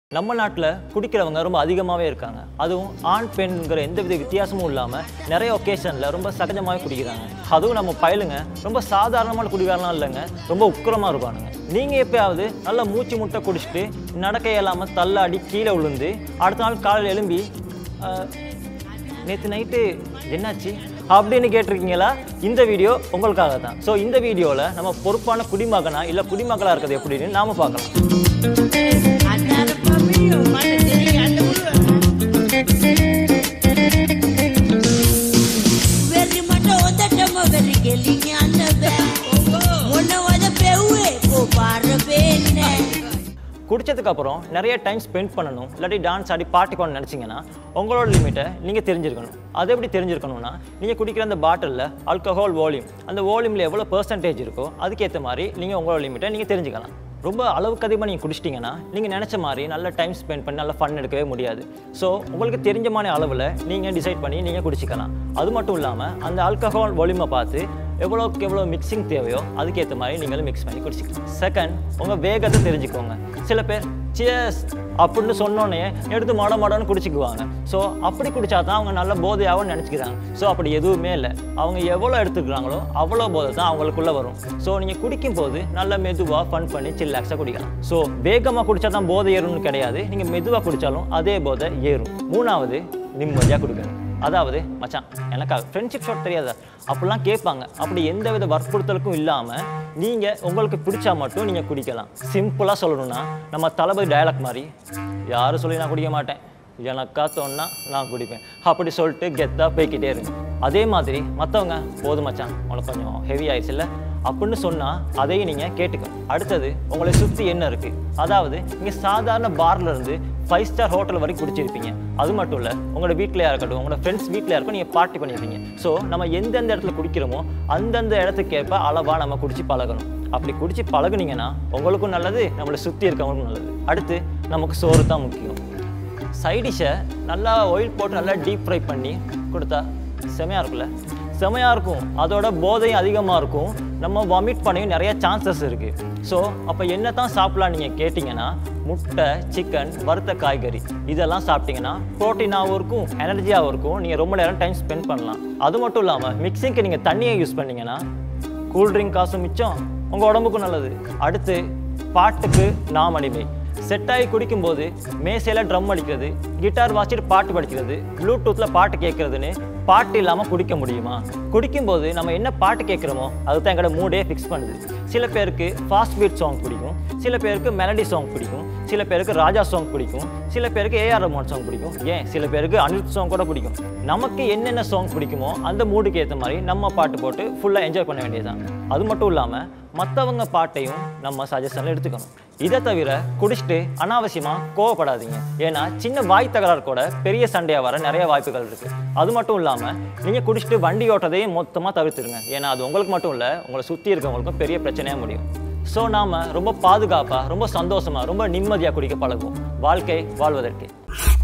நம்ம நாட்டில் குடிக்கிறவங்க ரொம்ப அதிகமாகவே இருக்காங்க அதுவும் ஆண் பெண்ங்கிற எந்த வித வித்தியாசமும் இல்லாமல் நிறைய ஒகேஷனில் ரொம்ப சகஜமாகவே குடிக்கிறாங்க அதுவும் நம்ம பயலுங்க ரொம்ப சாதாரணமான குடிகாரலாம் இல்லைங்க ரொம்ப உக்கிரமாக இருப்பானுங்க நீங்கள் எப்பயாவது நல்லா மூச்சு முட்டை குடிச்சிட்டு நடக்க இயலாமல் தள்ளாடி கீழே விழுந்து அடுத்த நாள் காலையில் எழும்பி நேற்று நைட்டு என்னாச்சு அப்படின்னு கேட்டிருக்கீங்களா இந்த வீடியோ உங்களுக்காக தான் ஸோ இந்த வீடியோவில் நம்ம பொறுப்பான குடிமகனா இல்லை குடிமகளாக இருக்கிறது எப்படின்னு நாம பார்க்கலாம் அந்தால பாப்பையும் மண்ணு தெரியும் அந்த வெறி மட்டும் ஒத்தட்டமோ வெறி கெலிங்க அந்த ஒன்ன வத பெவ்வே கோ பாரு பேனே குடிச்சதுக்கு அப்புறம் நிறைய டைம் ஸ்பெண்ட் பண்ணணும் இல்லாட்டி டான்ஸ் ஆடி பாட்டு பண்ண நினச்சிங்கன்னா உங்களோட லிமிட்டை நீங்கள் தெரிஞ்சிருக்கணும் அது எப்படி தெரிஞ்சிருக்கணும்னா நீங்கள் குடிக்கிற அந்த பாட்டிலில் ஆல்கஹால் வால்யூம் அந்த வால்யூமில் எவ்வளோ பெர்சன்டேஜ் இருக்கோ அதுக்கேற்ற மாதிரி நீங்கள் உங்களோட லிமிட்டை நீங்கள் தெரிஞ்சுக்கலாம் ரொம்ப அளவுக்கு அதிகமாக நீங்கள் குடிச்சிட்டிங்கன்னா நீங்கள் நினச்ச மாதிரி நல்ல டைம் ஸ்பெண்ட் பண்ணி நல்ல ஃபன் எடுக்கவே முடியாது ஸோ உங்களுக்கு தெரிஞ்சமான அளவில் நீங்கள் டிசைட் பண்ணி நீங்கள் குடிச்சிக்கலாம் அது மட்டும் இல்லாமல் அந்த ஆல்கஹால் வால்யூமை பார்த்து எவ்வளோக்கு எவ்வளோ மிக்சிங் தேவையோ அதுக்கேற்ற மாதிரி நீங்களும் மிக்ஸ் பண்ணி குடிச்சிக்கலாம் செகண்ட் உங்கள் வேகத்தை தெரிஞ்சுக்கோங்க சில பேர் சியர்ஸ் அப்படின்னு சொன்னோன்னே எடுத்து மட மடன்னு குடிச்சிக்குவாங்க ஸோ அப்படி குடிச்சா தான் அவங்க நல்ல போதையாகவும் நினச்சிக்கிறாங்க ஸோ அப்படி எதுவுமே இல்லை அவங்க எவ்வளோ எடுத்துக்கிறாங்களோ அவ்வளோ போதை தான் அவங்களுக்குள்ளே வரும் ஸோ நீங்கள் குடிக்கும் போது நல்ல மெதுவாக ஃபன் பண்ணி சில்லாக்ஸாக குடிக்கலாம் ஸோ வேகமாக குடிச்சா தான் போதை ஏறும்னு கிடையாது நீங்கள் மெதுவாக குடித்தாலும் அதே போதை ஏறும் மூணாவது நிம்மதியாக குடிக்கணும் அதாவது மச்சான் எனக்கு ஃப்ரெண்ட்ஷிப் ஷாட் தெரியாதா அப்படிலாம் கேட்பாங்க அப்படி எந்த வித வற்புறுத்தலுக்கும் இல்லாமல் நீங்கள் உங்களுக்கு பிடிச்சா மட்டும் நீங்கள் குடிக்கலாம் சிம்பிளாக சொல்லணும்னா நம்ம தளபதி டயலாக் மாதிரி யாரும் சொல்லி நான் குடிக்க மாட்டேன் எனக்கா தோணுனா நான் குடிப்பேன் அப்படி சொல்லிட்டு கெத்தாக போய்க்கிட்டே இருங்க அதே மாதிரி மற்றவங்க போதும் மச்சான் உனக்கு கொஞ்சம் ஹெவி ஆயிடுச்சுல்ல அப்படின்னு சொன்னால் அதையும் நீங்கள் கேட்டுக்கணும் அடுத்தது உங்களை சுற்றி என்ன இருக்குது அதாவது நீங்கள் சாதாரண பார்ல இருந்து ஃபைவ் ஸ்டார் ஹோட்டல் வரைக்கும் குடிச்சிருப்பீங்க அது மட்டும் இல்லை உங்களோட வீட்டிலையா இருக்கட்டும் உங்களோட ஃப்ரெண்ட்ஸ் வீட்டிலையா இருக்கட்டும் நீங்கள் பார்ட்டி பண்ணியிருப்பீங்க ஸோ நம்ம எந்தெந்த இடத்துல குடிக்கிறோமோ அந்தந்த இடத்துக்கேற்ப அளவாக நம்ம குடிச்சு பழகணும் அப்படி குடிச்சு பழகுனீங்கன்னா உங்களுக்கும் நல்லது நம்மளை சுற்றி இருக்கவங்களுக்கும் நல்லது அடுத்து நமக்கு சோறு தான் முக்கியம் சைடிஷை நல்லா ஆயில் போட்டு நல்லா டீப் ஃப்ரை பண்ணி கொடுத்தா செமையாக இருக்குல்ல செமையாக இருக்கும் அதோட போதையும் அதிகமாக இருக்கும் நம்ம வாமிட் பண்ணவும் நிறைய சான்சஸ் இருக்குது ஸோ அப்போ என்ன தான் சாப்பிட்லாம் நீங்கள் கேட்டிங்கன்னா முட்டை சிக்கன் வறுத்த காய்கறி இதெல்லாம் சாப்பிட்டீங்கன்னா ப்ரோட்டீனாகவும் இருக்கும் எனர்ஜியாகவும் இருக்கும் நீங்கள் ரொம்ப நேரம் டைம் ஸ்பெண்ட் பண்ணலாம் அது மட்டும் இல்லாமல் மிக்சிங்க்கு நீங்கள் தண்ணியை யூஸ் பண்ணீங்கன்னா கூல்ட்ரிங்க் காசு மிச்சம் உங்கள் உடம்புக்கும் நல்லது அடுத்து பாட்டுக்கு நாம் அடிமை செட் ஆகி குடிக்கும்போது மேசையில் ட்ரம் அடிக்கிறது கிட்டார் வாசிட்டு பாட்டு படிக்கிறது ப்ளூடூத்தில் பாட்டு கேட்குறதுன்னு பாட்டு இல்லாமல் குடிக்க முடியுமா குடிக்கும்போது நம்ம என்ன பாட்டு கேட்குறோமோ அதுதான் எங்களோட மூடே ஃபிக்ஸ் பண்ணுது சில பேருக்கு ஃபாஸ்ட் பீட் சாங் பிடிக்கும் சில பேருக்கு மெலடி சாங் பிடிக்கும் சில பேருக்கு ராஜா சாங் பிடிக்கும் சில பேருக்கு ஏஆர் ரஹ்மான் சாங் பிடிக்கும் ஏன் சில பேருக்கு அனிருத் சாங் கூட பிடிக்கும் நமக்கு என்னென்ன சாங் பிடிக்குமோ அந்த மூடுக்கு ஏற்ற மாதிரி நம்ம பாட்டு போட்டு ஃபுல்லாக என்ஜாய் பண்ண வேண்டியதுதான் அது மட்டும் இல்லாமல் மற்றவங்க பாட்டையும் நம்ம சஜஷனில் எடுத்துக்கணும் இதை தவிர குடிச்சிட்டு அனாவசியமாக கோவப்படாதீங்க ஏன்னா சின்ன வாய் தகராறு கூட பெரிய சண்டையாக வர நிறைய வாய்ப்புகள் இருக்குது அது மட்டும் இல்லாமல் நீங்கள் குடிச்சிட்டு வண்டி ஓட்டுறதையும் மொத்தமாக தவிர்த்துருங்க ஏன்னா அது உங்களுக்கு மட்டும் இல்லை உங்களை சுற்றி இருக்கவங்களுக்கும் பெரிய பிரச்சனையாக முடியும் ஸோ நாம் ரொம்ப பாதுகாப்பாக ரொம்ப சந்தோஷமாக ரொம்ப நிம்மதியாக குடிக்க பழகுவோம் வாழ்க்கை வாழ்வதற்கு